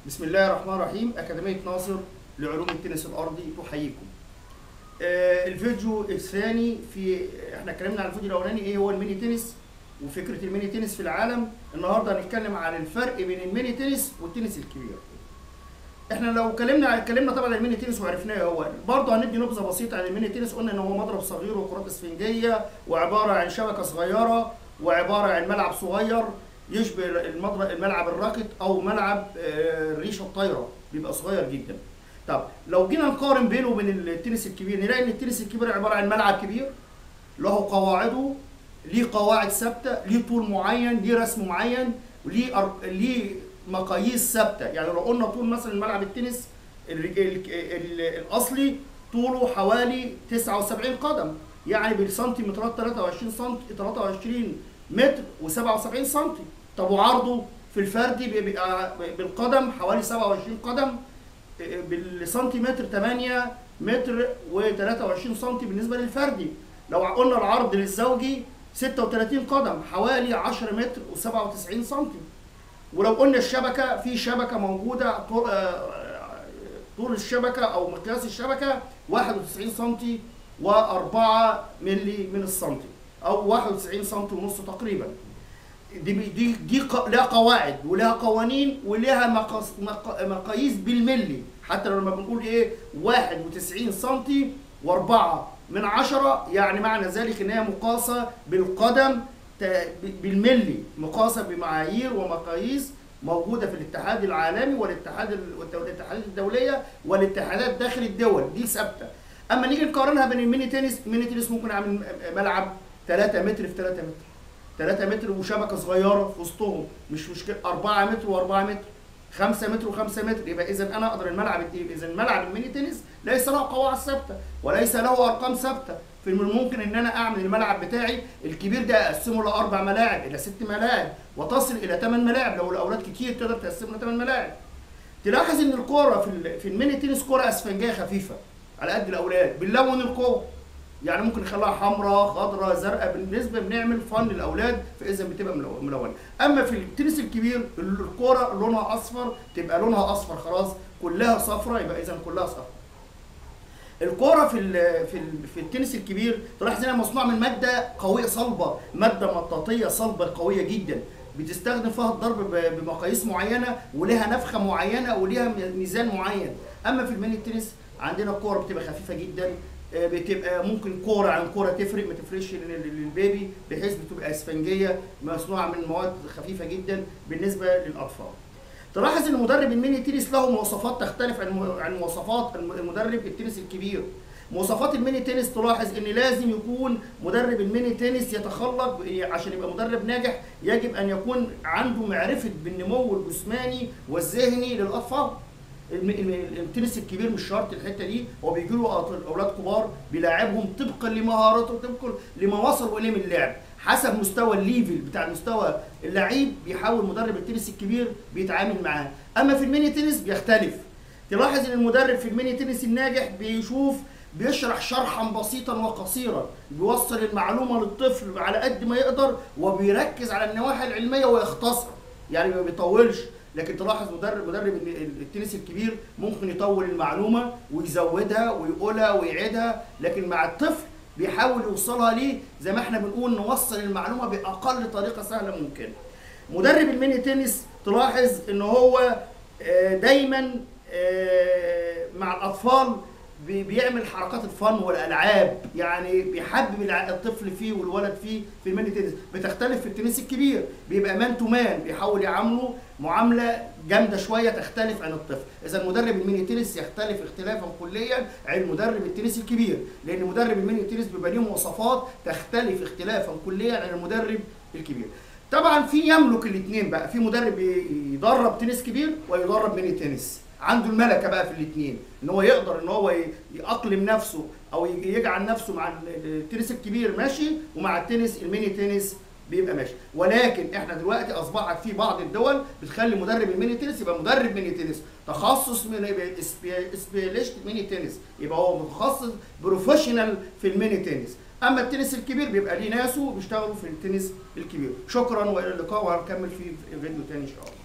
بسم الله الرحمن الرحيم أكاديمية ناصر لعلوم التنس الأرضي تحييكم. آه الفيديو الثاني في احنا اتكلمنا عن الفيديو الأولاني إيه هو الميني تنس وفكرة الميني تنس في العالم، النهارده هنتكلم عن الفرق بين الميني تنس والتنس الكبير. احنا لو اتكلمنا اتكلمنا طبعا عن الميني تنس وعرفناه هو برضه هندي نبذه بسيطه عن الميني تنس قلنا ان هو مضرب صغير وكرات اسفنجيه وعباره عن شبكه صغيره وعباره عن ملعب صغير يشبه المضرب الملعب الراكت او ملعب آه، الريشه الطايره بيبقى صغير جدا. طب لو جينا نقارن بينه وبين التنس الكبير نلاقي ان التنس الكبير عباره عن ملعب كبير له قواعده ليه قواعد ثابته ليه طول معين ليه رسم معين وليه أر... ليه مقاييس ثابته يعني لو قلنا طول مثلا ملعب التنس ال... ال... ال... الاصلي طوله حوالي 79 قدم يعني بالسنتيمترات 23 سم 23 متر و77 سم طب وعرضه في الفردي بيبقى بالقدم حوالي 27 قدم بالسنتيمتر 8 متر و23 سم بالنسبه للفردي لو قلنا العرض للزوجي 36 قدم حوالي 10 متر و97 سم ولو قلنا الشبكه في شبكه موجوده طول, طول الشبكه او مقياس الشبكه 91 سم و4 ملي من السنتي او 91 سم ونص تقريبا دي دي دي لها قواعد ولها قوانين ولها مقاس مقاييس بالملي حتى لما بنقول ايه 91 سم و4 من عشرة يعني معنى ذلك ان هي مقاسه بالقدم بالملي مقاسه بمعايير ومقاييس موجوده في الاتحاد العالمي والاتحاد والاتحادات الدوليه والاتحادات داخل الدول دي ثابته اما نيجي نقارنها بين الميني تنس الميني تنس ممكن اعمل ملعب 3 متر في 3 متر 3 متر وشبكه صغيره في وسطهم مش مشكله 4 متر و4 متر 5 متر و5 متر يبقى اذا انا اقدر الملعب اذا ملعب الميني تنس ليس له قواعد ثابته وليس له ارقام ثابته في الممكن ان انا اعمل الملعب بتاعي الكبير ده اقسمه لاربع ملاعب الى ست ملاعب وتصل الى ثمان ملاعب لو الاولاد كتير تقدر تقسمه لثمان ملاعب تلاحظ ان الكوره في في الميني تنس كوره اسفنجيه خفيفه على قد الاولاد بنلون الكوره يعني ممكن نخليها حمراء خضراء زرقاء بالنسبه بنعمل فن للاولاد فاذا بتبقى ملونه اما في التنس الكبير الكوره لونها اصفر تبقى لونها اصفر خلاص كلها صفراء يبقى اذا كلها صفراء الكوره في ال في ال في التنس الكبير تلاحظ انها مصنوعه من ماده قويه صلبه ماده مطاطيه صلبه قويه جدا بتستخدم فيها الضرب بمقاييس معينه ولها نفخه معينه ولها ميزان معين اما في الميني التنس عندنا الكوره بتبقى خفيفه جدا بتبقى ممكن كوره عن كوره تفرق ما تفرقش للبيبي بحيث بتبقى اسفنجيه مصنوعه من مواد خفيفه جدا بالنسبه للاطفال. تلاحظ ان مدرب الميني تنس له مواصفات تختلف عن عن مواصفات المدرب التنس الكبير. مواصفات الميني تنس تلاحظ ان لازم يكون مدرب الميني تنس يتخلق عشان يبقى مدرب ناجح يجب ان يكون عنده معرفه بالنمو الجسماني والذهني للاطفال. التنس الكبير مش شرط الحته دي هو بيجي له اولاد كبار بيلاعبهم طبقا لمهاراته طبقا لما وصلوا اليه من اللعب حسب مستوى الليفل بتاع مستوى اللعيب بيحاول مدرب التنس الكبير بيتعامل معاه اما في الميني تنس بيختلف تلاحظ ان المدرب في الميني تنس الناجح بيشوف بيشرح شرحا بسيطا وقصيرا بيوصل المعلومه للطفل على قد ما يقدر وبيركز على النواحي العلميه ويختصر يعني ما بيطولش لكن تلاحظ مدرب مدرب التنس الكبير ممكن يطول المعلومه ويزودها ويقولها ويعيدها لكن مع الطفل بيحاول يوصلها ليه زي ما احنا بنقول نوصل المعلومه باقل طريقه سهله ممكن مدرب الميني تنس تلاحظ ان هو دايما مع الاطفال بيعمل حركات الفن والالعاب يعني بيحبب الطفل فيه والولد فيه في الميني تنس بتختلف في التنس الكبير بيبقى مان تو مان بيحاول يعامله معامله جامده شويه تختلف عن الطفل اذا مدرب الميني تنس يختلف اختلافا كليا عن مدرب التنس الكبير لان مدرب الميني تنس بيبقى ليه مواصفات تختلف اختلافا كليا عن المدرب الكبير طبعا في يملك الاثنين بقى في مدرب يدرب تنس كبير ويدرب ميني تنس عنده الملكه بقى في الاثنين ان هو يقدر ان هو يأقلم نفسه او يجعل نفسه مع التنس الكبير ماشي ومع التنس الميني تنس بيبقى ماشي ولكن احنا دلوقتي اصبحت في بعض الدول بتخلي مدرب الميني تنس يبقى مدرب ميني تنس تخصص من سبيشاليست ميني تنس يبقى هو متخصص بروفيشنال في الميني تنس اما التنس الكبير بيبقى ليه ناسه بيشتغلوا في التنس الكبير شكرا والى اللقاء وهنكمل في فيديو تاني ان شاء الله